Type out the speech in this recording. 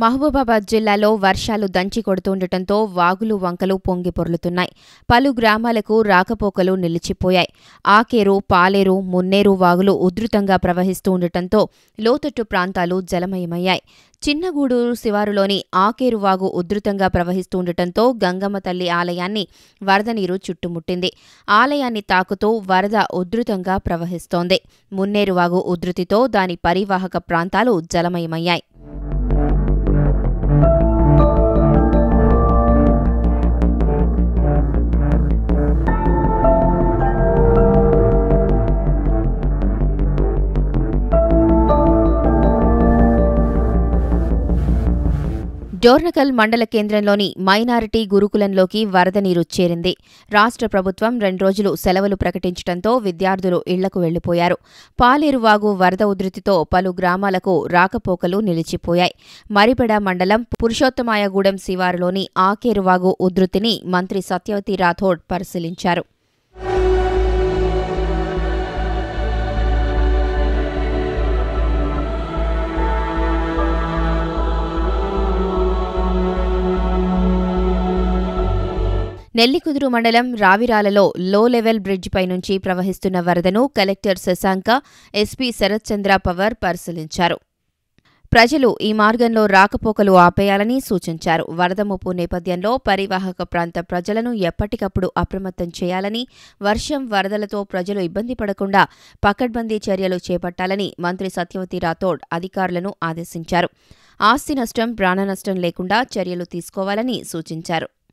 మహబూబాబాద్ జిల్లాలో వర్షాలు దంచి కొడుతుండటంతో వాగులు వంకలు పొంగి పొర్లుతున్నాయి పలు గ్రామాలకు రాకపోకలు నిలిచిపోయాయి ఆకేరు పాలేరు మున్నేరు వాగులు ఉధృతంగా ప్రవహిస్తూ ఉండటంతో లోతట్టు ప్రాంతాలు జలమయమయ్యాయి చిన్నగూడూరు శివారులోని ఆకేరు వాగు ఉధృతంగా ప్రవహిస్తూ ఉండటంతో గంగమ్మ తల్లి ఆలయాన్ని వరద నీరు చుట్టుముట్టింది ఆలయాన్ని తాకుతూ వరద ఉధృతంగా ప్రవహిస్తోంది మున్నేరు వాగు ఉధృతితో దాని పరివాహక ప్రాంతాలు జలమయమయ్యాయి డోర్నకల్ మండల కేంద్రంలోని మైనారిటీ గురుకులంలోకి వరద నీరు చేరింది రాష్ట్ర ప్రభుత్వం రెండు రోజులు సెలవులు ప్రకటించడంతో విద్యార్థులు ఇళ్లకు వెళ్లిపోయారు పాలేరు వాగు వరద ఉధృతితో పలు గ్రామాలకు రాకపోకలు నిలిచిపోయాయి మరిపెడ మండలం పురుషోత్తమాయగూడెం శివారులోని ఆకేరు వాగు ఉధృతిని మంత్రి సత్యవతి రాథోడ్ పరిశీలించారు నెల్లికుదురు మండలం రావిరాలలో లో లెవెల్ బ్రిడ్జిపై నుంచి ప్రవహిస్తున్న వరదను కలెక్టర్ శశాంక ఎస్పీ శరత్ చంద్ర పవర్ పరిశీలించారు ప్రజలు ఈ మార్గంలో రాకపోకలు ఆపేయాలని సూచించారు వరద ముప్పు నేపథ్యంలో పరివాహక ప్రాంత ప్రజలను ఎప్పటికప్పుడు అప్రమత్తం చేయాలని వర్షం వరదలతో ప్రజలు ఇబ్బంది పడకుండా పకడ్బందీ చర్యలు చేపట్టాలని మంత్రి సత్యవతి రాథోడ్ అధికారులను ఆదేశించారు ఆస్తి నష్టం ప్రాణ నష్టం లేకుండా చర్యలు తీసుకోవాలని సూచించారు